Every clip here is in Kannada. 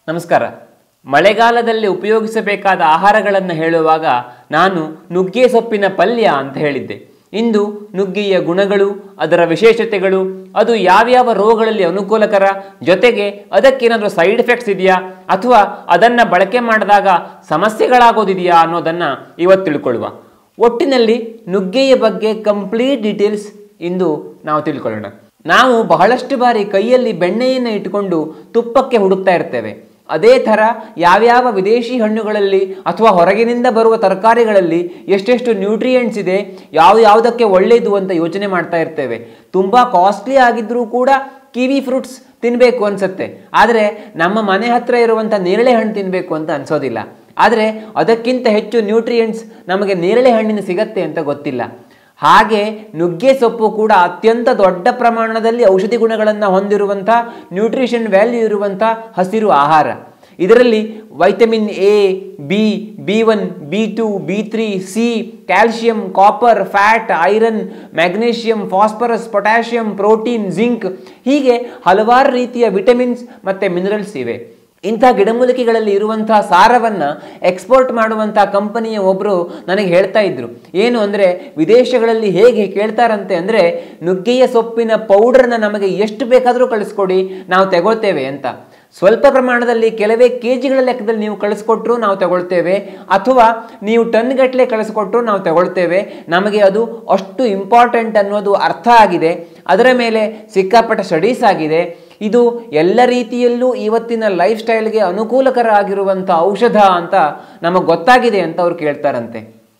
ನಮಸ್ಕಾರ ಮಳೆಗಾಲದಲ್ಲಿ ಉಪಯೋಗಿಸಬೇಕಾದ ಆಹಾರಗಳನ್ನು ಹೇಳುವಾಗ ನಾನು ನುಗ್ಗೆ ಸೊಪ್ಪಿನ ಪಲ್ಯ ಅಂತ ಹೇಳಿದ್ದೆ ಇಂದು ನುಗ್ಗೆಯ ಗುಣಗಳು ಅದರ ವಿಶೇಷತೆಗಳು ಅದು ಯಾವ್ಯಾವ ರೋಗಗಳಲ್ಲಿ ಅನುಕೂಲಕರ ಜೊತೆಗೆ ಅದಕ್ಕೇನಾದರೂ ಸೈಡ್ ಎಫೆಕ್ಟ್ಸ್ ಇದೆಯಾ ಅಥವಾ ಅದನ್ನು ಬಳಕೆ ಮಾಡಿದಾಗ ಸಮಸ್ಯೆಗಳಾಗೋದಿದೆಯಾ ಅನ್ನೋದನ್ನು ಇವತ್ತು ತಿಳ್ಕೊಳ್ಳುವ ಒಟ್ಟಿನಲ್ಲಿ ನುಗ್ಗೆಯ ಬಗ್ಗೆ ಕಂಪ್ಲೀಟ್ ಡೀಟೇಲ್ಸ್ ಇಂದು ನಾವು ತಿಳ್ಕೊಳ್ಳೋಣ ನಾವು ಬಹಳಷ್ಟು ಬಾರಿ ಕೈಯಲ್ಲಿ ಬೆಣ್ಣೆಯನ್ನು ಇಟ್ಟುಕೊಂಡು ತುಪ್ಪಕ್ಕೆ ಹುಡುಕ್ತಾ ಇರ್ತೇವೆ ಅದೇ ಥರ ಯಾವ್ಯಾವ ವಿದೇಶಿ ಹಣ್ಣುಗಳಲ್ಲಿ ಅಥವಾ ಹೊರಗಿನಿಂದ ಬರುವ ತರಕಾರಿಗಳಲ್ಲಿ ಎಷ್ಟೆಷ್ಟು ನ್ಯೂಟ್ರಿಯೆಂಟ್ಸ್ ಇದೆ ಯಾವ ಯಾವುದಕ್ಕೆ ಒಳ್ಳೆಯದು ಅಂತ ಯೋಚನೆ ಮಾಡ್ತಾ ಇರ್ತೇವೆ ತುಂಬ ಕಾಸ್ಟ್ಲಿ ಆಗಿದ್ರೂ ಕೂಡ ಕಿವಿ ಫ್ರೂಟ್ಸ್ ತಿನ್ನಬೇಕು ಅನ್ಸುತ್ತೆ ಆದರೆ ನಮ್ಮ ಮನೆ ಹತ್ರ ಇರುವಂಥ ನೇರಳೆ ಹಣ್ಣು ತಿನ್ನಬೇಕು ಅಂತ ಅನ್ಸೋದಿಲ್ಲ ಆದರೆ ಅದಕ್ಕಿಂತ ಹೆಚ್ಚು ನ್ಯೂಟ್ರಿಯೆಂಟ್ಸ್ ನಮಗೆ ನೇರಳೆ ಹಣ್ಣಿನ ಸಿಗತ್ತೆ ಅಂತ ಗೊತ್ತಿಲ್ಲ ಹಾಗೆ ನುಗ್ಗೆ ಸೊಪ್ಪು ಕೂಡ ಅತ್ಯಂತ ದೊಡ್ಡ ಪ್ರಮಾಣದಲ್ಲಿ ಔಷಧಿ ಗುಣಗಳನ್ನು ಹೊಂದಿರುವಂಥ ನ್ಯೂಟ್ರಿಷನ್ ವ್ಯಾಲ್ಯೂ ಇರುವಂಥ ಹಸಿರು ಆಹಾರ ಇದರಲ್ಲಿ vitamin A B B one B two B three C calcium copper fat iron magnesium phosphorus potassium protein zinc ಹೀಗೆ ಹಲವಾರು ರೀತಿಯ ವಿಟಮಿನ್ಸ್ ಮತ್ತು ಮಿನರಲ್ಸ್ ಇವೆ ಇಂಥ ಗಿಡಮೂಲಿಕೆಗಳಲ್ಲಿ ಇರುವಂತಹ ಸಾರವನ್ನು ಎಕ್ಸ್ಪೋರ್ಟ್ ಮಾಡುವಂಥ ಕಂಪನಿಯ ಒಬ್ಬರು ನನಗೆ ಹೇಳ್ತಾ ಇದ್ರು ಏನು ಅಂದರೆ ವಿದೇಶಗಳಲ್ಲಿ ಹೇಗೆ ಕೇಳ್ತಾರಂತೆ ಅಂದರೆ ನುಗ್ಗೆಯ ಸೊಪ್ಪಿನ ಪೌಡರ್ನ ನಮಗೆ ಎಷ್ಟು ಬೇಕಾದರೂ ಕಳಿಸ್ಕೊಡಿ ನಾವು ತಗೊಳ್ತೇವೆ ಅಂತ ಸ್ವಲ್ಪ ಪ್ರಮಾಣದಲ್ಲಿ ಕೆಲವೇ ಕೆ ಜಿಗಳ ಲೆಕ್ಕದಲ್ಲಿ ನೀವು ಕಳಿಸ್ಕೊಟ್ರು ನಾವು ತಗೊಳ್ತೇವೆ ಅಥವಾ ನೀವು ಟನ್ ಗಟ್ಟಲೆ ಕಳಿಸ್ಕೊಟ್ರು ನಾವು ತಗೊಳ್ತೇವೆ ನಮಗೆ ಅದು ಅಷ್ಟು ಇಂಪಾರ್ಟೆಂಟ್ ಅನ್ನೋದು ಅರ್ಥ ಆಗಿದೆ ಅದರ ಮೇಲೆ ಸಿಕ್ಕಾಪಟ್ಟ ಸ್ಟಡೀಸ್ ಆಗಿದೆ ಇದು ಎಲ್ಲ ರೀತಿಯಲ್ಲೂ ಇವತ್ತಿನ ಲೈಫ್ ಸ್ಟೈಲ್ಗೆ ಅನುಕೂಲಕರ ಆಗಿರುವಂಥ ಔಷಧ ಅಂತ ನಮಗೆ ಗೊತ್ತಾಗಿದೆ ಅಂತ ಅವ್ರು ಕೇಳ್ತಾರಂತೆ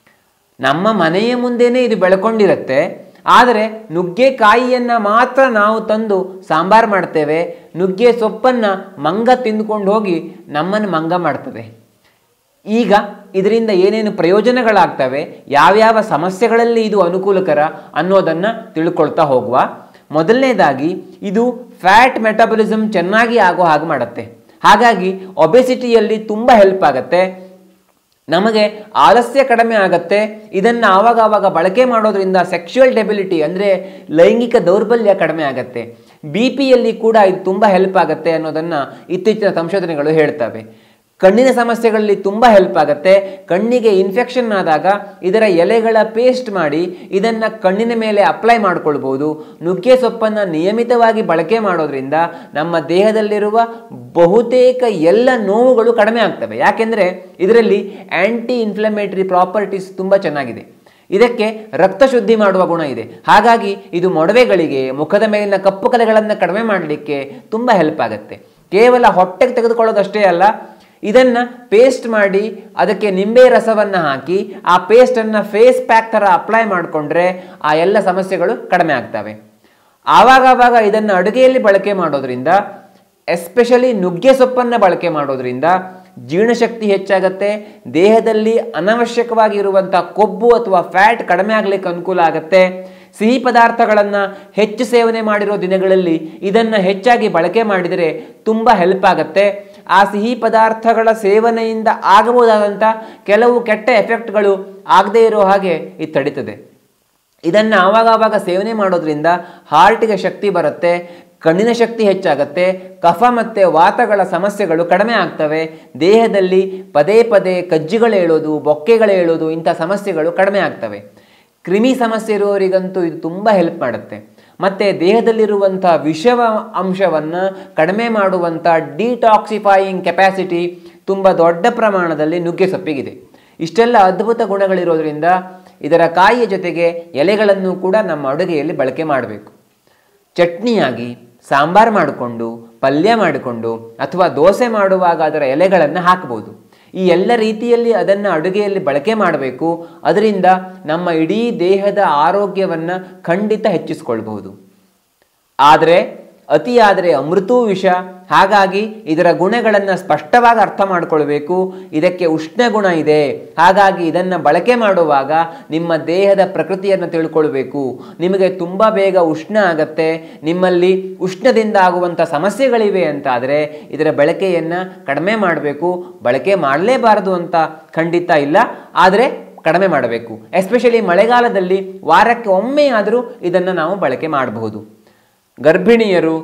ನಮ್ಮ ಮನೆಯ ಮುಂದೆನೇ ಇದು ಬೆಳ್ಕೊಂಡಿರುತ್ತೆ ಆದರೆ ನುಗ್ಗೆಕಾಯಿಯನ್ನು ಮಾತ್ರ ನಾವು ತಂದು ಸಾಂಬಾರು ಮಾಡ್ತೇವೆ ನುಗ್ಗೆ ಸೊಪ್ಪನ್ನು ಮಂಗ ತಿಂದುಕೊಂಡು ಹೋಗಿ ನಮ್ಮನ್ನು ಮಂಗ ಮಾಡ್ತದೆ ಈಗ ಇದರಿಂದ ಏನೇನು ಪ್ರಯೋಜನಗಳಾಗ್ತವೆ ಯಾವ್ಯಾವ ಸಮಸ್ಯೆಗಳಲ್ಲಿ ಇದು ಅನುಕೂಲಕರ ಅನ್ನೋದನ್ನು ತಿಳ್ಕೊಳ್ತಾ ಹೋಗುವ ಮೊದಲನೇದಾಗಿ ಇದು ಫ್ಯಾಟ್ ಮೆಟಬಲಿಸಮ್ ಚೆನ್ನಾಗಿ ಆಗೋ ಹಾಗೆ ಮಾಡುತ್ತೆ ಹಾಗಾಗಿ ಒಬೆಸಿಟಿಯಲ್ಲಿ ತುಂಬ ಹೆಲ್ಪ್ ಆಗುತ್ತೆ ನಮಗೆ ಆಲಸ್ಯ ಕಡಿಮೆ ಆಗತ್ತೆ ಇದನ್ನು ಆವಾಗ ಆವಾಗ ಬಳಕೆ ಮಾಡೋದ್ರಿಂದ ಸೆಕ್ಷುವಲ್ ಡೆಬಿಲಿಟಿ ಅಂದರೆ ಲೈಂಗಿಕ ದೌರ್ಬಲ್ಯ ಕಡಿಮೆ ಆಗತ್ತೆ ಬಿ ಪಿಯಲ್ಲಿ ಕೂಡ ಇದು ತುಂಬ ಹೆಲ್ಪ್ ಆಗುತ್ತೆ ಅನ್ನೋದನ್ನು ಇತ್ತೀಚಿನ ಸಂಶೋಧನೆಗಳು ಹೇಳ್ತವೆ ಕಣ್ಣಿನ ಸಮಸ್ಯೆಗಳಲ್ಲಿ ತುಂಬ ಹೆಲ್ಪ್ ಆಗುತ್ತೆ ಕಣ್ಣಿಗೆ ಇನ್ಫೆಕ್ಷನ್ ಆದಾಗ ಇದರ ಎಲೆಗಳ ಪೇಸ್ಟ್ ಮಾಡಿ ಇದನ್ನು ಕಣ್ಣಿನ ಮೇಲೆ ಅಪ್ಲೈ ಮಾಡ್ಕೊಳ್ಬೋದು ನುಗ್ಗೆ ಸೊಪ್ಪನ್ನು ನಿಯಮಿತವಾಗಿ ಬಳಕೆ ಮಾಡೋದ್ರಿಂದ ನಮ್ಮ ದೇಹದಲ್ಲಿರುವ ಬಹುತೇಕ ಎಲ್ಲ ನೋವುಗಳು ಕಡಿಮೆ ಆಗ್ತವೆ ಯಾಕೆಂದರೆ ಇದರಲ್ಲಿ ಆ್ಯಂಟಿ ಇನ್ಫ್ಲಮೇಟರಿ ಪ್ರಾಪರ್ಟೀಸ್ ತುಂಬ ಚೆನ್ನಾಗಿದೆ ಇದಕ್ಕೆ ರಕ್ತ ಶುದ್ಧಿ ಮಾಡುವ ಗುಣ ಇದೆ ಹಾಗಾಗಿ ಇದು ಮೊಡವೆಗಳಿಗೆ ಮುಖದ ಮೇಲಿನ ಕಪ್ಪು ಕಲೆಗಳನ್ನು ಕಡಿಮೆ ಮಾಡಲಿಕ್ಕೆ ತುಂಬ ಹೆಲ್ಪ್ ಆಗುತ್ತೆ ಕೇವಲ ಹೊಟ್ಟೆಗೆ ತೆಗೆದುಕೊಳ್ಳೋದಷ್ಟೇ ಅಲ್ಲ ಇದನ್ನು ಪೇಸ್ಟ್ ಮಾಡಿ ಅದಕ್ಕೆ ನಿಂಬೆ ರಸವನ್ನು ಹಾಕಿ ಆ ಪೇಸ್ಟನ್ನು ಫೇಸ್ ಪ್ಯಾಕ್ ಥರ ಅಪ್ಲೈ ಮಾಡಿಕೊಂಡ್ರೆ ಆ ಎಲ್ಲ ಸಮಸ್ಯೆಗಳು ಕಡಿಮೆ ಆಗ್ತವೆ ಆವಾಗವಾಗ ಇದನ್ನು ಅಡುಗೆಯಲ್ಲಿ ಬಳಕೆ ಮಾಡೋದ್ರಿಂದ ಎಸ್ಪೆಷಲಿ ನುಗ್ಗೆ ಸೊಪ್ಪನ್ನು ಬಳಕೆ ಮಾಡೋದ್ರಿಂದ ಜೀರ್ಣಶಕ್ತಿ ಹೆಚ್ಚಾಗತ್ತೆ ದೇಹದಲ್ಲಿ ಅನವಶ್ಯಕವಾಗಿ ಇರುವಂಥ ಕೊಬ್ಬು ಅಥವಾ ಫ್ಯಾಟ್ ಕಡಿಮೆ ಆಗಲಿಕ್ಕೆ ಅನುಕೂಲ ಆಗುತ್ತೆ ಸಿಹಿ ಪದಾರ್ಥಗಳನ್ನು ಹೆಚ್ಚು ಸೇವನೆ ಮಾಡಿರೋ ದಿನಗಳಲ್ಲಿ ಇದನ್ನು ಹೆಚ್ಚಾಗಿ ಬಳಕೆ ಮಾಡಿದರೆ ತುಂಬ ಹೆಲ್ಪ್ ಆಗುತ್ತೆ ಆ ಸಿಹಿ ಪದಾರ್ಥಗಳ ಸೇವನೆಯಿಂದ ಆಗಬಹುದಾದಂಥ ಕೆಲವು ಕೆಟ್ಟ ಎಫೆಕ್ಟ್ಗಳು ಆಗದೇ ಇರೋ ಹಾಗೆ ಇದು ತಡೀತದೆ ಇದನ್ನು ಆವಾಗ ಆವಾಗ ಸೇವನೆ ಮಾಡೋದ್ರಿಂದ ಹಾರ್ಟಿಗೆ ಶಕ್ತಿ ಬರುತ್ತೆ ಕಣ್ಣಿನ ಶಕ್ತಿ ಹೆಚ್ಚಾಗತ್ತೆ ಕಫ ಮತ್ತು ವಾತಗಳ ಸಮಸ್ಯೆಗಳು ಕಡಿಮೆ ಆಗ್ತವೆ ದೇಹದಲ್ಲಿ ಪದೇ ಪದೇ ಕಜ್ಜಿಗಳು ಹೇಳೋದು ಬೊಕ್ಕೆಗಳು ಹೇಳೋದು ಇಂಥ ಸಮಸ್ಯೆಗಳು ಕಡಿಮೆ ಆಗ್ತವೆ ಕ್ರಿಮಿ ಸಮಸ್ಯೆ ಇರುವವರಿಗಂತೂ ಇದು ತುಂಬ ಹೆಲ್ಪ್ ಮಾಡುತ್ತೆ ಮತ್ತು ದೇಹದಲ್ಲಿರುವಂಥ ವಿಷವ ಅಂಶವನ್ನು ಕಡಿಮೆ ಮಾಡುವಂಥ ಡಿಟಾಕ್ಸಿಫೈಯಿಂಗ್ ಕೆಪಾಸಿಟಿ ತುಂಬ ದೊಡ್ಡ ಪ್ರಮಾಣದಲ್ಲಿ ನುಗ್ಗೆ ಸೊಪ್ಪಿಗಿದೆ ಇಷ್ಟೆಲ್ಲ ಅದ್ಭುತ ಗುಣಗಳಿರೋದ್ರಿಂದ ಇದರ ಕಾಯಿಯ ಜೊತೆಗೆ ಎಲೆಗಳನ್ನು ಕೂಡ ನಮ್ಮ ಅಡುಗೆಯಲ್ಲಿ ಬಳಕೆ ಮಾಡಬೇಕು ಚಟ್ನಿಯಾಗಿ ಸಾಂಬಾರು ಮಾಡಿಕೊಂಡು ಪಲ್ಯ ಮಾಡಿಕೊಂಡು ಅಥವಾ ದೋಸೆ ಮಾಡುವಾಗ ಅದರ ಎಲೆಗಳನ್ನು ಹಾಕ್ಬೋದು ಈ ಎಲ್ಲ ರೀತಿಯಲ್ಲಿ ಅದನ್ನು ಅಡುಗೆಯಲ್ಲಿ ಬಳಕೆ ಮಾಡಬೇಕು ಅದರಿಂದ ನಮ್ಮ ಇಡೀ ದೇಹದ ಆರೋಗ್ಯವನ್ನು ಖಂಡಿತ ಹೆಚ್ಚಿಸ್ಕೊಳ್ಬಹುದು ಆದರೆ ಅತಿಯಾದರೆ ಅಮೃತೂ ವಿಷ ಹಾಗಾಗಿ ಇದರ ಗುಣಗಳನ್ನು ಸ್ಪಷ್ಟವಾಗಿ ಅರ್ಥ ಮಾಡಿಕೊಳ್ಬೇಕು ಇದಕ್ಕೆ ಉಷ್ಣ ಗುಣ ಇದೆ ಹಾಗಾಗಿ ಇದನ್ನು ಬಳಕೆ ಮಾಡುವಾಗ ನಿಮ್ಮ ದೇಹದ ಪ್ರಕೃತಿಯನ್ನು ತಿಳ್ಕೊಳ್ಬೇಕು ನಿಮಗೆ ತುಂಬ ಬೇಗ ಉಷ್ಣ ಆಗತ್ತೆ ನಿಮ್ಮಲ್ಲಿ ಉಷ್ಣದಿಂದ ಆಗುವಂಥ ಸಮಸ್ಯೆಗಳಿವೆ ಅಂತಾದರೆ ಇದರ ಬಳಕೆಯನ್ನು ಕಡಿಮೆ ಮಾಡಬೇಕು ಬಳಕೆ ಮಾಡಲೇಬಾರದು ಅಂತ ಖಂಡಿತ ಇಲ್ಲ ಆದರೆ ಕಡಿಮೆ ಮಾಡಬೇಕು ಎಸ್ಪೆಷಲಿ ಮಳೆಗಾಲದಲ್ಲಿ ವಾರಕ್ಕೆ ಒಮ್ಮೆ ಆದರೂ ಇದನ್ನು ನಾವು ಬಳಕೆ ಮಾಡಬಹುದು ಗರ್ಭಿಣಿಯರು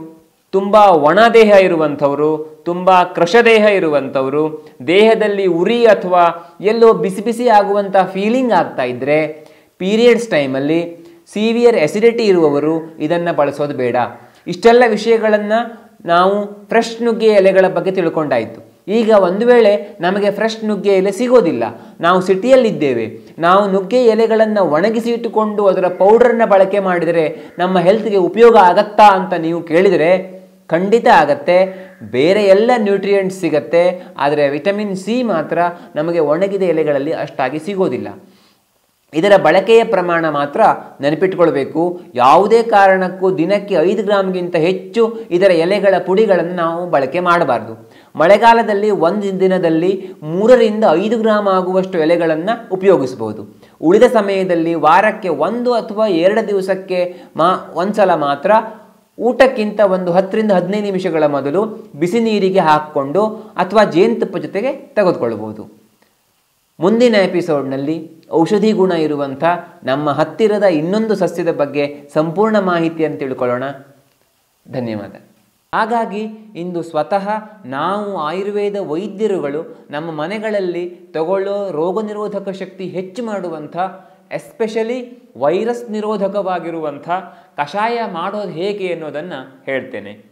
ತುಂಬ ಒಣ ದೇಹ ಇರುವಂಥವರು ತುಂಬ ಕೃಶದೇಹ ಇರುವಂಥವರು ದೇಹದಲ್ಲಿ ಉರಿ ಅಥವಾ ಎಲ್ಲೋ ಬಿಸಿ ಬಿಸಿ ಆಗುವಂಥ ಫೀಲಿಂಗ್ ಆಗ್ತಾ ಇದ್ದರೆ ಪೀರಿಯಡ್ಸ್ ಟೈಮಲ್ಲಿ ಸಿವಿಯರ್ ಎಸಿಡಿಟಿ ಇರುವವರು ಇದನ್ನು ಬಳಸೋದು ಬೇಡ ಇಷ್ಟೆಲ್ಲ ವಿಷಯಗಳನ್ನು ನಾವು ಫ್ರೆಶ್ ನುಗ್ಗೆ ಎಲೆಗಳ ಬಗ್ಗೆ ತಿಳ್ಕೊಂಡಾಯಿತು ಈಗ ಒಂದು ವೇಳೆ ನಮಗೆ ಫ್ರೆಶ್ ನುಗ್ಗೆ ಎಲೆ ಸಿಗೋದಿಲ್ಲ ನಾವು ಸಿಟಿಯಲ್ಲಿದ್ದೇವೆ ನಾವು ನುಗ್ಗೆ ಎಲೆಗಳನ್ನು ಒಣಗಿಸಿ ಇಟ್ಟುಕೊಂಡು ಅದರ ಪೌಡರನ್ನು ಬಳಕೆ ಮಾಡಿದರೆ ನಮ್ಮ ಹೆಲ್ತ್ಗೆ ಉಪಯೋಗ ಆಗತ್ತಾ ಅಂತ ನೀವು ಕೇಳಿದರೆ ಖಂಡಿತ ಆಗತ್ತೆ ಬೇರೆ ಎಲ್ಲ ನ್ಯೂಟ್ರಿಯೆಂಟ್ಸ್ ಸಿಗತ್ತೆ ಆದರೆ ವಿಟಮಿನ್ ಸಿ ಮಾತ್ರ ನಮಗೆ ಒಣಗಿದ ಎಲೆಗಳಲ್ಲಿ ಅಷ್ಟಾಗಿ ಸಿಗೋದಿಲ್ಲ ಇದರ ಬಳಕೆಯ ಪ್ರಮಾಣ ಮಾತ್ರ ನೆನಪಿಟ್ಕೊಳ್ಬೇಕು ಯಾವುದೇ ಕಾರಣಕ್ಕೂ ದಿನಕ್ಕೆ ಐದು ಗ್ರಾಮ್ಗಿಂತ ಹೆಚ್ಚು ಇದರ ಎಲೆಗಳ ಪುಡಿಗಳನ್ನು ನಾವು ಬಳಕೆ ಮಾಡಬಾರ್ದು ಮಳೆಗಾಲದಲ್ಲಿ ಒಂದು ದಿನದಲ್ಲಿ ಮೂರರಿಂದ ಐದು ಗ್ರಾಮ್ ಆಗುವಷ್ಟು ಎಲೆಗಳನ್ನು ಉಪಯೋಗಿಸಬಹುದು ಉಳಿದ ಸಮಯದಲ್ಲಿ ವಾರಕ್ಕೆ ಒಂದು ಅಥವಾ ಎರಡು ದಿವಸಕ್ಕೆ ಮಾ ಒಂದ್ಸಲ ಮಾತ್ರ ಊಟಕ್ಕಿಂತ ಒಂದು ಹತ್ತರಿಂದ ಹದಿನೈದು ನಿಮಿಷಗಳ ಮೊದಲು ಬಿಸಿ ನೀರಿಗೆ ಹಾಕಿಕೊಂಡು ಅಥವಾ ಜೇನುತುಪ್ಪ ಜೊತೆಗೆ ತೆಗೆದುಕೊಳ್ಬೋದು ಮುಂದಿನ ಎಪಿಸೋಡ್ನಲ್ಲಿ ಔಷಧಿ ಗುಣ ಇರುವಂಥ ನಮ್ಮ ಹತ್ತಿರದ ಇನ್ನೊಂದು ಸಸ್ಯದ ಬಗ್ಗೆ ಸಂಪೂರ್ಣ ಮಾಹಿತಿಯನ್ನು ತಿಳ್ಕೊಳ್ಳೋಣ ಧನ್ಯವಾದ ಹಾಗಾಗಿ ಇಂದು ಸ್ವತಃ ನಾವು ಆಯುರ್ವೇದ ವೈದ್ಯರುಗಳು ನಮ್ಮ ಮನೆಗಳಲ್ಲಿ ತಗೊಳ್ಳೋ ರೋಗ ನಿರೋಧಕ ಶಕ್ತಿ ಹೆಚ್ಚು ಮಾಡುವಂಥ ಎಸ್ಪೆಷಲಿ ವೈರಸ್ ನಿರೋಧಕವಾಗಿರುವಂಥ ಕಷಾಯ ಮಾಡೋದು ಹೇಗೆ ಅನ್ನೋದನ್ನು ಹೇಳ್ತೇನೆ